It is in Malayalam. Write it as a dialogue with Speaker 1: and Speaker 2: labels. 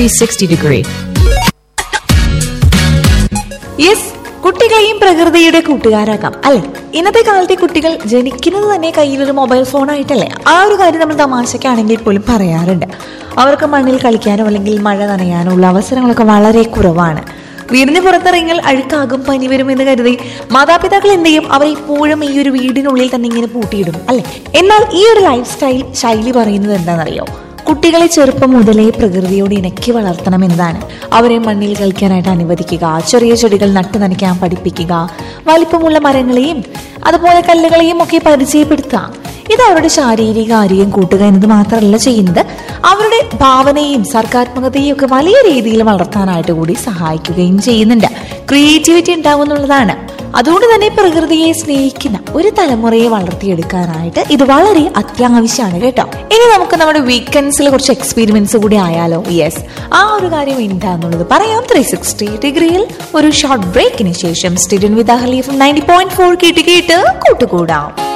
Speaker 1: 360 degree.
Speaker 2: യെസ് കുട്ടികളെയും പ്രകൃതിയുടെ കൂട്ടുകാരാക്കാം അല്ലെ ഇന്നത്തെ കാലത്തെ കുട്ടികൾ ജനിക്കുന്നത് തന്നെ കയ്യിലൊരു മൊബൈൽ ഫോൺ ആയിട്ടല്ലേ ആ ഒരു കാര്യം നമ്മൾ തമാശക്കാണെങ്കിൽ പോലും പറയാറുണ്ട് അവർക്ക് മണ്ണിൽ കളിക്കാനോ അല്ലെങ്കിൽ മഴ നനയാനോ ഉള്ള അവസരങ്ങളൊക്കെ വളരെ കുറവാണ് വീടിന് പുറത്തിറങ്ങിയാൽ അഴുക്കാകും പനി വരും എന്ന് കരുതി മാതാപിതാക്കൾ എന്ത് ചെയ്യും അവരെ ഇപ്പോഴും ഈ ഒരു വീടിനുള്ളിൽ തന്നെ ഇങ്ങനെ പൂട്ടിയിടും അല്ലെ എന്നാൽ ഈ ഒരു ലൈഫ് സ്റ്റൈൽ ശൈലി പറയുന്നത് എന്താണെന്നറിയോ കുട്ടികളെ ചെറുപ്പം മുതലേ പ്രകൃതിയോട് ഇണക്കി വളർത്തണം എന്നതാണ് അവരെ മണ്ണിൽ കളിക്കാനായിട്ട് അനുവദിക്കുക ചെറിയ ചെടികൾ നട്ടു നനയ്ക്കാൻ പഠിപ്പിക്കുക വലിപ്പമുള്ള മരങ്ങളെയും അതുപോലെ കല്ലുകളെയും ഒക്കെ പരിചയപ്പെടുത്തുക ഇത് അവരുടെ ശാരീരിക ആരോഗ്യം കൂട്ടുക എന്നത് മാത്രമല്ല ചെയ്യുന്നത് അവരുടെ ഭാവനയും സർഗാത്മകതയും ഒക്കെ വലിയ രീതിയിൽ വളർത്താനായിട്ട് കൂടി സഹായിക്കുകയും ചെയ്യുന്നുണ്ട് ക്രിയേറ്റിവിറ്റി ഉണ്ടാവുന്നുള്ളതാണ് അതുകൊണ്ട് തന്നെ പ്രകൃതിയെ സ്നേഹിക്കുന്ന ഒരു തലമുറയെ വളർത്തിയെടുക്കാനായിട്ട് ഇത് വളരെ അത്യാവശ്യമാണ് കേട്ടോ ഇനി നമുക്ക് നമ്മുടെ വീക്കെൻഡ്സിൽ കുറച്ച് എക്സ്പീരിമെന്റ്സ് കൂടി ആയാലോ യെസ് ആ ഒരു കാര്യം എന്താന്നുള്ളത് പറയാം ത്രീ സിക്സ്റ്റി ഡിഗ്രിയിൽ ഒരു ഷോർട്ട് ബ്രേക്കിന് ശേഷം student with Ahaleef ninety point four കേട്ട് കേട്ട് കൂട്ടുകൂടാം